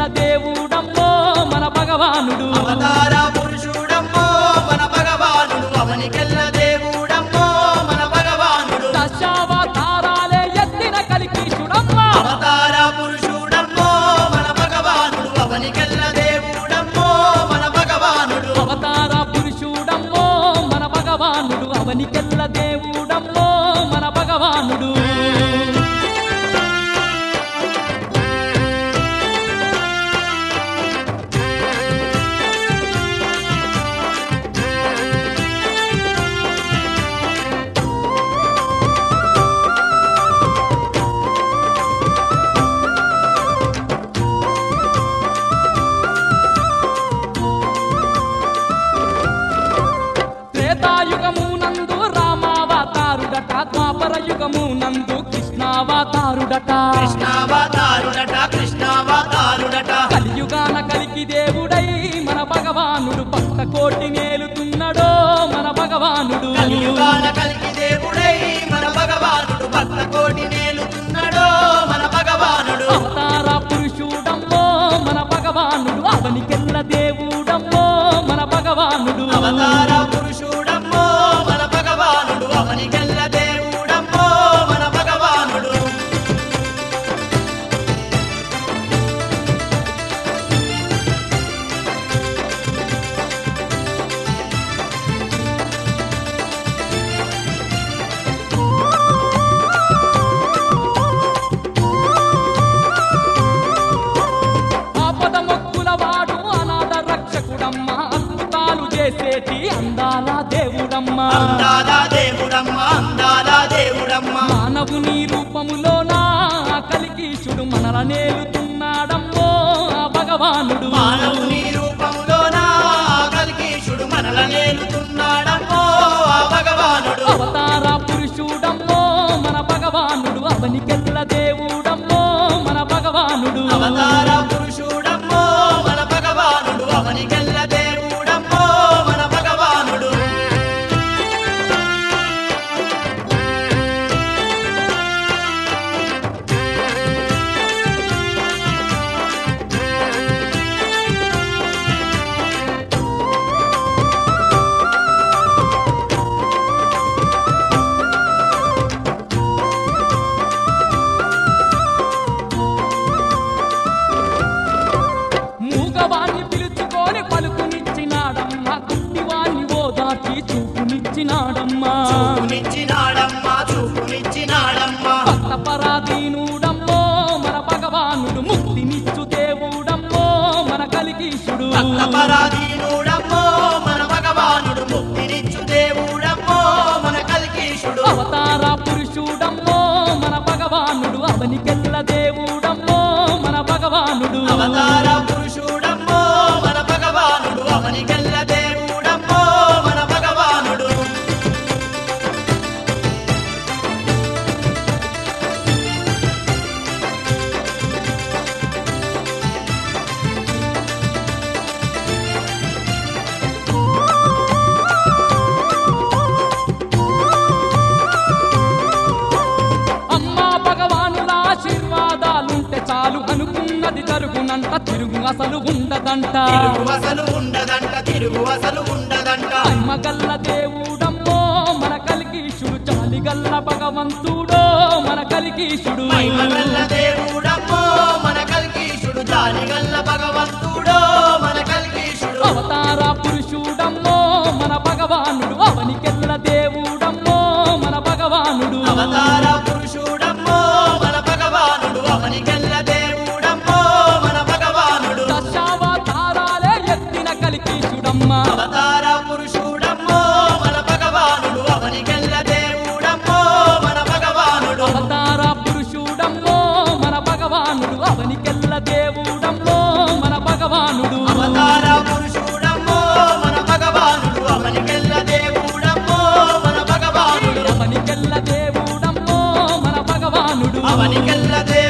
దేవుడమ్మో మన భగవానుడు అవతార పురుషుడమ్మో మన భగవానుడు అవనికెల్ల దేవుడమ్మో మన భగవానుడు దశావతారాలే ఎత్తిన కలికీశుడమ్మా అవతార పురుషుడమ్మో మన భగవానుడు అవనికెల్ల దేవుడమ్మో మన భగవానుడు అవతార పురుషుడమ్మో మన భగవానుడు అవనికెల్ల దేవుడమ్మో మన భగవానుడు త్రేతాయుగమునందు రామావతారుడట ద్వాపర యుగమునందు కృష్ణావతారుడట కృష్ణావతారుడట కృష్ణావతారుడట కలియుగాన కలికి దేవుడై మన భగవానుడు భక్త కోటి నేలుతున్నాడో మన భగవానుడు కలియుగాన కలిగి దేవుడై మన భగవానుడు భక్త కోటి నేలుతున్నాడో మన భగవానుడు అవతార పురుషుడమ్మో మన భగవానుడు అవనికెల్ల దేవుడమ్మో మన భగవానుడు అవతార పురుషుడమ్మో మన భగవానుడు అవనికెల్ల దేవుడమ్మో మన భగవానుడు ఆపద మొక్కుల వాడు అనాథ రక్షకుడమ్మ అద్భుతాలు చేసేటి అందాల దేవుడమ్మ అందాల దేవుడమ్మ అందాల దేవుడమ్మ మానవుని రూపములోనా కలికీశుడు మనల నేలుతున్నాడమ్మో ఆ భగవానుడు మానవుని రూపంలోన కలిగీషుడు మనల నేలుతున్నాడమ్మో ఆ భగవానుడు అవతార పురుషుడమ్మో మన భగవానుడు అవనికెల్ల దేవుడమ్మో మన భగవానుడు అవతార పురుషుడమ్మో మన భగవానుడు అవనికెల్ల దేవుడమ్మో మన భగవానుడు మూగవాణ్ణి పిలుచుకొని పలుకునిచ్చినాడమ్మా గుడ్డివాణ్ణి ఓదార్చి చూపునిచ్చినాడమ్మా చూపునిచ్చినాడమ్మా చూపునిచ్చినాడమ్మా భక్త పరాధీనుడమ్మో మన భగవానుడు ముక్తినిచ్చు దేవుడమ్మో మన కలిగీశుడు భక్త పరాధీనుడమ్మో మన భగవానుడు ముక్తినిచ్చు దేవుడమ్మో మన కల్కీషుడు అవతార పురుషుడమ్మో మన భగవానుడు అవనికెల్ల దేవుడమ్మో మన భగవానుడు అవతార పురుషుడమ్మో మన భగవానుడు అవనికెల్ల దేవుడమ్మో మన భగవానుడు అమ్మా భగవానుల ఆశీర్వాదాలుంటే చాలు అనుకున్నది జరుగునంట తిరుగు అసలు ఉండదంట తిరుగు అసలు ఉండదంట తిరుగు అసలు ఉండదంట మగల్ల దేవుడమ్మో మన కలిగీశుడు చాలిగల్ల భగవంతుడో మన కలిగీశుడు మహిమగల్ల దేవుడమ్మో మన కల్కీషుడు జాలిగల్ల భగవంతుడో మన కల్కీషుడు అవతార పురుషుడమ్మో మన భగవానుడు అవనికెల్ల దేవుడమ్మో మన భగవానుడు అవతార పురుషుడమ్మో మన భగవానుడు అవనికెల్ల దేవుడమ్మో మన భగవానుడు దశావతారాలే ఎత్తిన కలికీశుడమ్మ అవతార పురుషుడమ్మో మన భగవానుడు అవనికెల్ల దేవుడమ్మో మన భగవానుడు అవతార పురుషుడమ్మో మన భగవానుడు అవనికెల్ల దేవుడమ్మో మన భగవానుడు అవతార పురుషుడమ్మో మన భగవానుడు అవనికెల్ల దేవుడమ్మో మన భగవానుడు అవనికెల్ల దేవుడమ్మో మన భగవానుడు అవనికెల్ల దేవుడమ్మో